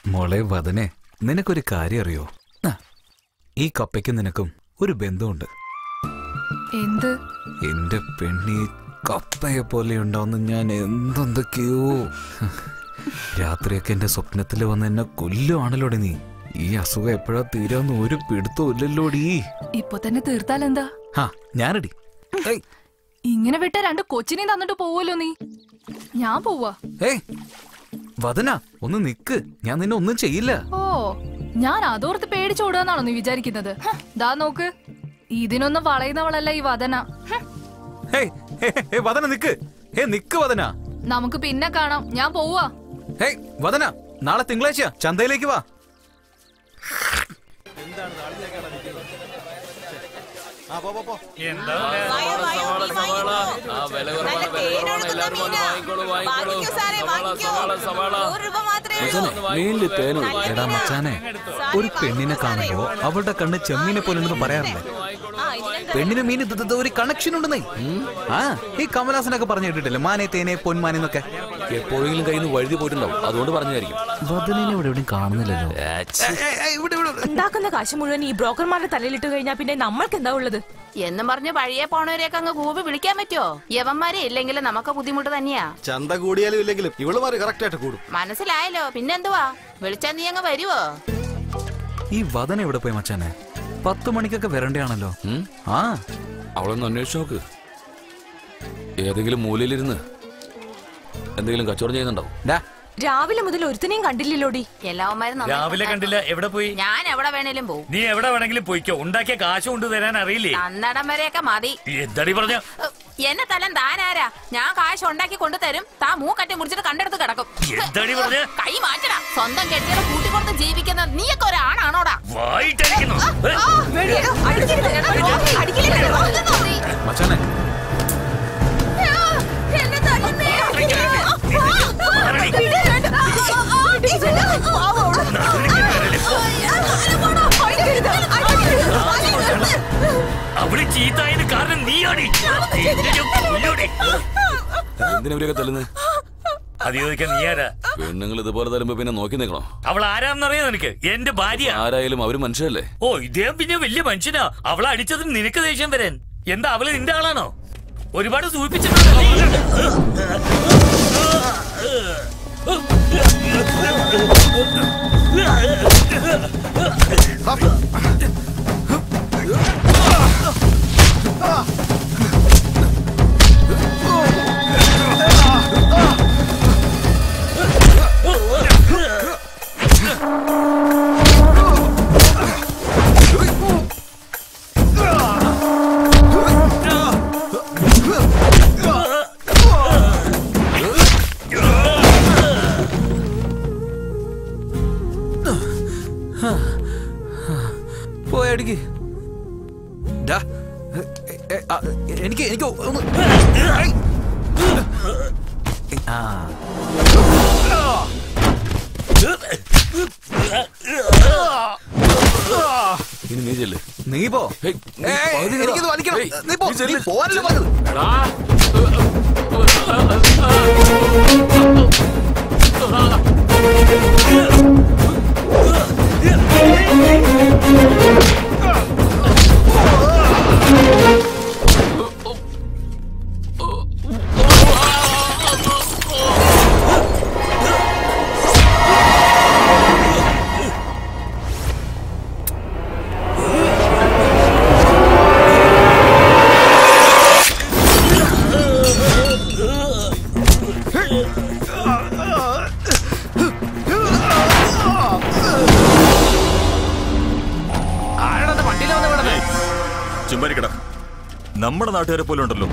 മോളെ വദനെ നിനക്കൊരു കാര്യം അറിയോ ആ, ഈ കപ്പയ്ക്കും നിനക്കും ഒരു ബന്ധമുണ്ട് എന്ത് എന്റെ പെണ്ണി കപ്പയെ പോലെ ഉണ്ടാവുന്ന ഞാൻ എന്തെന്തൊക്കെയോ രാത്രിയൊക്കെ എന്റെ സ്വപ്നത്തിൽ വന്ന് എന്നെ കൊല്ലുവാണല്ലോടി നീ ഈ അസുഖം എപ്പോഴാ തീരാന്ന് ഒരു പിടുത്തവും ഇല്ലല്ലോടി ഇപ്പൊ തന്നെ തീർത്താൽ എന്താ ഹാ ഞാനടി ഏയ്, ഇങ്ങനെ വിട്ട രണ്ട് കൊച്ചിനെയും തന്നിട്ട് പോവല്ലോ നീ ഞാൻ പോവാ ഏയ് വദന ഒന്ന് നിക്ക് ഞാൻ നിന്നെ ഒന്നും ചെയ്യില്ല ഓ ഞാൻ അതോർത്ത് പേടിച്ചോടുകയെന്നാണോ നീ വിചാരിക്കുന്നത് ഹ്, ദാ നോക്ക് ഇതിനൊന്നും വളയുന്നവളല്ല ഈ വദന ഹ്, ഹേയ്, ഹേ, ഹേ, ഹേ, വദന നിക്ക് ഹേ നിക്ക് വദന നമുക്ക് പിന്നെ കാണാം ഞാൻ പോവാ ഹേയ് വദന നാളെ തിങ്കളാഴ്ച ചന്തയിലേക്ക് വാ വീണ്ടും തേനുള്ളൂ എടാ മച്ചാനെ ഒരു പെണ്ണിനെ കാണുമ്പോ അവളുടെ കണ്ണ് ചെമ്മീനെ പോലെ ഉണ്ടെന്ന് പറയാറില്ലേ പെണ്ണിന് മീൻ ഇത് ഇത് ഒരു കണക്ഷൻ ഉണ്ടെന്നേ ആ ഈ കമലാസനൊക്കെ പറഞ്ഞു കേട്ടിട്ടില്ലേ മാനെ തേനെ പൊന്മാനെന്നൊക്കെ എപ്പോഴെങ്കിലും കയ്യിൽ നിന്ന് വഴുതി പോയിട്ടുണ്ടാവും അതുകൊണ്ട് പറഞ്ഞായിരിക്കും വദനെ ഇവിടെ എവിടെയും കാണുന്നില്ലല്ലോ ഉണ്ടാക്കുന്ന കാശ് മുഴുവൻ ഈ ബ്രോക്കർമാരുടെ തലയിലിട്ട് കഴിഞ്ഞാൽ പിന്നെ നമ്മൾക്ക് എന്താ ഉള്ളത് എന്നും പറഞ്ഞ് വഴിയെ പോണവരെയൊക്കെ അങ്ങ് കൂവി വിളിക്കാൻ പറ്റുമോ യവന്മാരെ ഇല്ലെങ്കിലും നമുക്ക് ബുദ്ധിമുട്ട് തന്നെയാ ചന്ത കൂടിയാലും ഇല്ലെങ്കിലും ഇവളുമാര് കറക്റ്റ് ആയിട്ട് കൂടും മനസ്സിലായല്ലോ പിന്നെന്തുവാ വിളിച്ചാ നീ അങ്ങ് വരുവോ ഈ വദന എവിടെ പോയി മച്ചാനെ പത്ത് മണിക്കൊക്കെ വരണ്ടയാണല്ലോ ഉം? ആ അവളൊന്ന് അന്വേഷിച്ച് നോക്ക് ഏതെങ്കിലും മൂലയിലിരുന്ന് എന്തെങ്കിലും കച്ചവടം ചെയ്യുന്നുണ്ടാവും ഡാ, രാവിലെ മുതൽ ഒരുത്തനെയും കണ്ടില്ലല്ലോടി എല്ലാവന്മാരും രാവിലെ കണ്ടില്ല എവിടെ പോയി ഞാൻ എവിടെ വേണേലും പോവും നീ എവിടെ വേണമെങ്കിലും പോയിക്കോ ഉണ്ടാക്കിയ കാശ് കൊണ്ട് തരാൻ അറിയില്ലേ തന്നടം വരെയൊക്കെ മതി എന്താടി പറഞ്ഞ ഉഹ്, എന്നെ തലം താനാരാ ഞാൻ കാശ് ഉണ്ടാക്കി കൊണ്ടുതരും താ മൂക്കട്ടി മുറിച്ചിട്ട് കണ്ടെടുത്ത് കിടക്കും എന്താടി പറഞ്ഞ കൈ മാറ്റടാ സ്വന്തം കെട്ടിയുടെ കൂട്ടിക്കൊടുത്ത് ജീവിക്കുന്ന നീയൊക്കെ ഒരാണാണോടാ വായിട്ടടിക്കുന്നു മച്ചാനെ അവിടെ ചീത്തായത് കാരണം നീയാടി നിന്നെ ഞാൻ കൊല്ലുവടി. എന്തിനാ ഇവരൊക്കെ തല്ലുന്നത് അത് ചോദിക്കാൻ നീ ആരാ പെണ്ണുങ്ങൾ ഇതുപോലെ തരുമ്പോ പിന്നെ നോക്കി നിൽക്കണോ അവൾ ആരാന്നറിയോ നിനക്ക് എന്റെ ഭാര്യ ആരായാലും അവര് മനുഷ്യരല്ലേ ഓ ഇദ്ദേഹം പിന്നെ വലിയ മനുഷ്യനാ അവളെ അടിച്ചതിന് നിനക്ക് ദേഷ്യം വരാൻ എന്താ അവള് നിന്റെ ആളാണോ ഒരുപാട് സൂചിപ്പിച്ചിട്ടുണ്ടല്ലേ പോയടിക്ക് ഡാ, എ, എ, ആ, എനിക്ക് എനിക്ക് ഒന്ന് ഐ. ആ ഇനി നീ ചെല്ല് നീ പോ ഹേയ്, നീ ഏയ്, പകുതി വിടാ. എനിക്കിത് വലിക്കണം ഹേയ്, നീ പോ നീ ചെല്ല്. നീ പോവാനല്ലേ പറഞ്ഞത് ചുമ്മാരിക്കട നമ്മുടെ നാട്ടുകാരെ പോലെ ഉണ്ടല്ലോ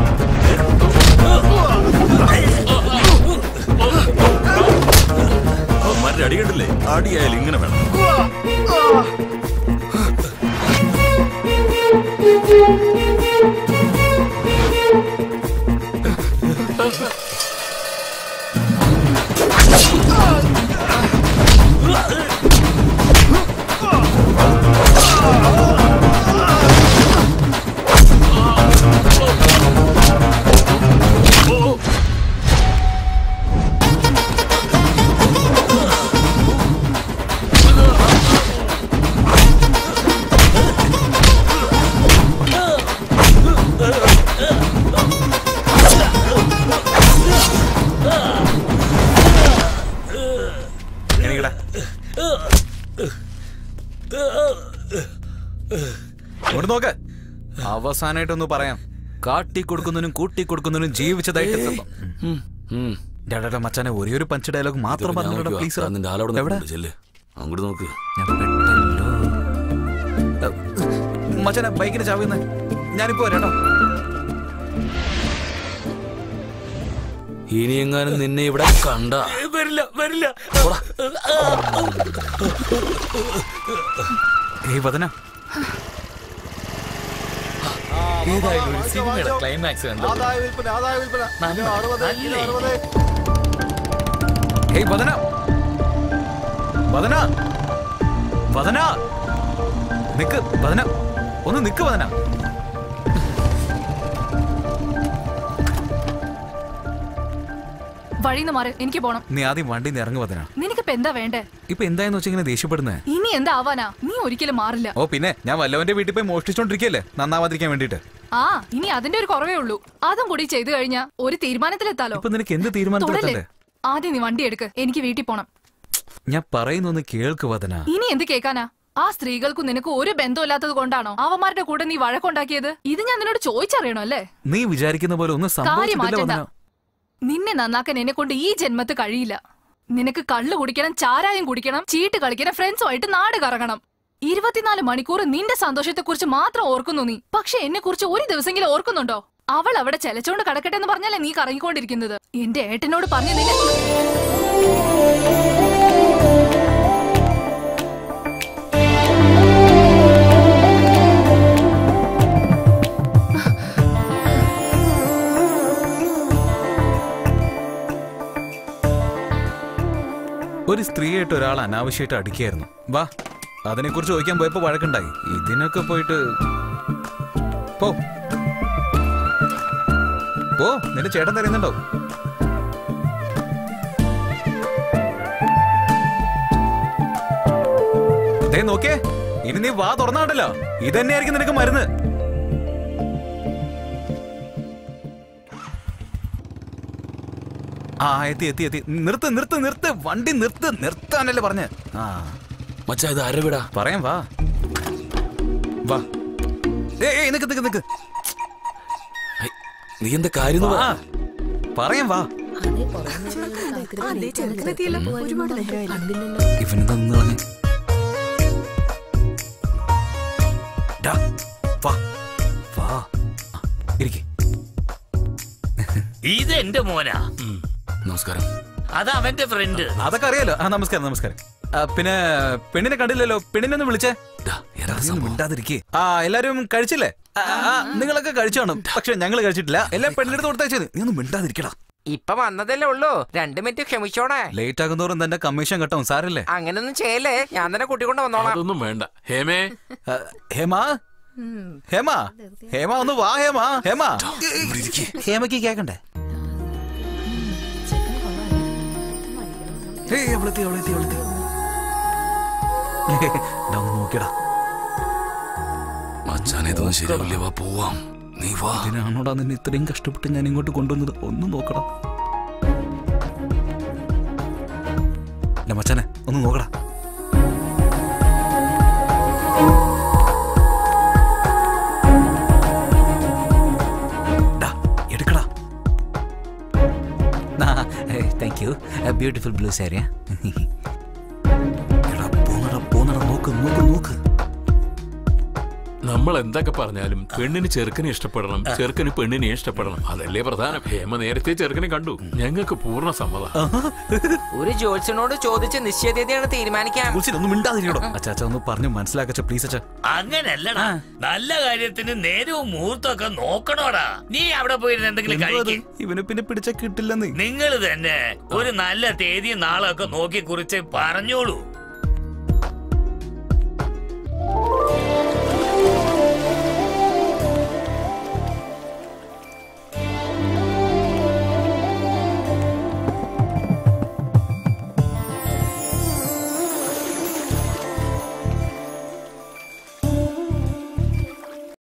അവന്മാരുടെ അടി കണ്ടില്ലേ അടിയായാലും ഇങ്ങനെ വേണം ഇങ്ങോട്ട് നോക്ക് അവസാനായിട്ടൊന്ന് പറയാം കാട്ടി കൊടുക്കുന്നതിനും കൂട്ടി കൊടുക്കുന്നതിനും ജീവിച്ചതായിട്ട് എത്തുന്നു. ഉം. ഡാ, ഡാ, ഡാ, മച്ചാനെ ഒരേ ഒരു പഞ്ച് ഡയലോഗ് മാത്രം ഇതൊക്കെ ഞാൻ പറഞ്ഞോടാ നോക്കിയോ? പ്ലീസ് ദാ നിന്റെ ആളവിടെ എവിടെ നിൽപ്പുണ്ട്. ചെല്ല് അങ്ങോട്ട് നോക്ക് ഞാൻ പെട്ടല്ലോ ഏ, മച്ചാനെ ബൈക്കിന് ചാവുന്നേ ഞാനിപ്പോ വരാട്ടോ ഇനി എങ്ങാനും നിന്നെ ഇവിടെ കണ്ട വരില്ല വരില്ല ഏയ് വദന ഏതായാലും ഒരു സിനിമയുടെ ക്ലൈമാക്സ് കണ്ടു ആദായ വിൽപ്പന ആദായ വിൽപ്പന നന്മ, കിലോ അറുപത് കിലോ നല്ലേ. അറുപത് ഏയ് വദന വദന വദന നിക്ക് വദന ഒന്ന് നിക്ക് വദന വഴിന്ന് മാറി എനിക്ക് പോണം നീ ആദ്യം വണ്ടി ഇറങ്ങി വദന നിനക്കിപ്പോ എന്താ വേണ്ടേ ഇപ്പൊ എന്തായെന്ന് വെച്ചാൽ ഇങ്ങനെ ദേഷ്യപ്പെടുന്നേ ഇനി എന്താ ആവാനാ നീ ഒരിക്കലും മാറില്ല ഓ പിന്നെ ഞാൻ വല്ലവന്റെ വീട്ടിൽ പോയി മോഷ്ടിച്ചോണ്ടിരിക്കല്ലേ നന്നാവാതിരിക്കാൻ വേണ്ടിട്ട് ആ ഇനി അതിന്റെ ഒരു കുറവേ ഉള്ളൂ അതും കൂടി ചെയ്തു കഴിഞ്ഞാ ഒരു തീരുമാനത്തിലെത്താലോ ഇപ്പൊ നിനക്ക് എന്ത് തീരുമാനത്തിലെത്തണ്ടേ തുടല്ലേ ആദ്യം നീ വണ്ടി എടുക്ക് എനിക്ക് വീട്ടിൽ പോണം ഞാൻ പറയുന്നൊന്ന് കേൾക്ക് വദന ഇനി എന്ത് കേക്കാനാ ആ സ്ത്രീകൾക്കും നിനക്ക് ഒരു ബന്ധമില്ലാത്തത് കൊണ്ടാണോ അവന്മാരുടെ കൂടെ നീ വഴക്കുണ്ടാക്കിയത് ഇത് ഞാൻ നിന്നോട് ചോദിച്ചറിയണോ അല്ലേ നീ വിചാരിക്കുന്ന പോലെ ഒന്നും കാര്യം സംഭവിച്ചിട്ടില്ല മാറ്റണ്ട വദന നിന്നെ നന്നാക്കാൻ എന്നെ കൊണ്ട് ഈ ജന്മത്ത് കഴിയില്ല നിനക്ക് കള്ളു കുടിക്കണം ചാരായം കുടിക്കണം ചീട്ട് കളിക്കണം ഫ്രണ്ട്സുമായിട്ട് നാട് കറങ്ങണം ഇരുപത്തിനാല് മണിക്കൂർ നിന്റെ സന്തോഷത്തെക്കുറിച്ച് മാത്രം ഓർക്കുന്നു നീ പക്ഷെ എന്നെ കുറിച്ച് ഒരു ദിവസമെങ്കിലും ഓർക്കുന്നുണ്ടോ അവൾ അവിടെ ചെലച്ചോണ്ട് കിടക്കട്ടെ എന്ന് പറഞ്ഞല്ലേ നീ കറങ്ങിക്കൊണ്ടിരിക്കുന്നത് എന്റെ ഏട്ടനോട് പറഞ്ഞു നിന്നെ ഒരു സ്ത്രീയായിട്ട് ഒരാൾ അനാവശ്യമായിട്ട് അടിക്കായിരുന്നു വാ അതിനെക്കുറിച്ച് ചോദിക്കാൻ പോയപ്പോ വഴക്കുണ്ടായി ഇതിനൊക്കെ പോയിട്ട് പോ പോ നിന്റെ ചേട്ടൻ തരുന്നുണ്ടോ ദേ നോക്കേ ഇനി നീ വാ തുറന്നാണ്ടല്ലോ ഇതന്നെയായിരിക്കും നിനക്ക് മരുന്ന് ആ എത്തി എത്തി എത്തി നിർത്ത് നിർത്ത് നിർത്ത് വണ്ടി നിർത്ത് നിർത്താനല്ലേ പറഞ്ഞ് ആ മച്ചാ ഇത് അരവിടാ പറയാം വാ വാ ഏയ് ഏയ് നിക്ക് നിക്ക് നിക്ക് നീ എന്താ കാര്യം എന്ന് വാ പറ. പറയാം വാ ഒരുപാട് ഇവനെന്താ നിന്ന് കളഞ്ഞെ? ഡാ, വാ വാ ആ, ഇരിക്ക് ഇത് എന്റെ മോനാ ഉം. നമസ്കാരം അത് അവന്റെ ഫ്രണ്ട് അതൊക്കെ അറിയാലോ ആ നമസ്കാരം നമസ്കാരം ആ, പിന്നെ പെണ്ണിനെ കണ്ടില്ലല്ലോ പെണ്ണിനെ ഒന്ന് വിളിച്ചേ ഡാ, എന്താ നീ ഒന്ന് സംഭവം? മിണ്ടാതിരിക്കേ ആ എല്ലാരും കഴിച്ചില്ലേ ആ, ആ, നിങ്ങളൊക്കെ കഴിച്ചു കാണും പക്ഷെ ഞങ്ങൾ കഴിച്ചിട്ടില്ല എല്ലാം പെണ്ണിനെടുത്ത് കൊടുത്തയച്ചത് നീ ഒന്ന് മിണ്ടാതിരിക്കടാ ഇപ്പൊ വന്നതല്ലേ ഉള്ളൂ രണ്ടു മിനിറ്റ് ക്ഷമിച്ചോണേ ലേറ്റ് ആകുന്നോറും തന്റെ കമ്മീഷൻ കെട്ടും സാരല്ലേ അങ്ങനൊന്നും ചെയ്യല്ലേ ഞാൻ തന്നെ കൂട്ടിക്കൊണ്ട് വന്നോളാം അതൊന്നും വേണ്ട ഹേമേ ആ, ഹേമ ഹേമ ഹേമ ഒന്ന് വാ ഹേമ ഹേമ ഹേമക്ക് കേക്കണ്ടേ ഏയ്, അവളെത്തി, അവളെത്തി, അവളെത്തി. ഡാ, ഒന്ന് നോക്കിയടാ മച്ചാനെ ഇതൊന്നും ശരിയാവില്ല വാ പോവാം നീ വാ ഇതിനാണോടാ നിന്നെ ഇത്രയും കഷ്ടപ്പെട്ട് ഞാൻ ഇങ്ങോട്ട് കൊണ്ടുവന്നത് ഒന്ന് നോക്കടാ എന്റെ മച്ചാനെ ഒന്ന് നോക്കടാ ഡാ, എടുക്കടാ താങ്ക് യു ബ്യൂട്ടിഫുൾ ബ്ലൂ സാരിയാ എടാ പോന്നടാ പോന്നടാ നോക്ക് നോക്ക് നോക്ക് നമ്മൾ എന്തൊക്കെ പറഞ്ഞാലും പെണ്ണിന് ചെറുക്കനെ ഇഷ്ടപ്പെടണം ചെറുക്കന് പെണ്ണിനെ ഇഷ്ടപ്പെടണം അതല്ലേ പ്രധാനം ഹേമ നേരത്തെ ചെറുക്കനെ കണ്ടു ഞങ്ങൾക്ക് പൂർണ്ണ സമ്മതം ഒരു ജോത്സ്യനോട് ചോദിച്ച് നിശ്ചയതയാണ് തീരുമാനിക്കാം ഒന്നും മിണ്ടാതിരിക്കടോ അച്ചാച്ച ഒന്ന് പറഞ്ഞു മനസ്സിലാക്കച്ച പ്ലീസ് അച്ഛാ അങ്ങനല്ലടാ നല്ല കാര്യത്തിന് നേരവും മുഹൂർത്തമൊക്കെ നോക്കണോടാ നീ അവിടെ പോയിരുന്ന് എന്തെങ്കിലും എന്തുവാ അത്? കഴിക്കും ഇവനെ പിന്നെ പിടിച്ച കിട്ടില്ലെന്ന് നിങ്ങൾ തന്നെ ഒരു നല്ല തീയതി നാളൊക്കെ നോക്കി കുറിച്ച് പറഞ്ഞോളൂ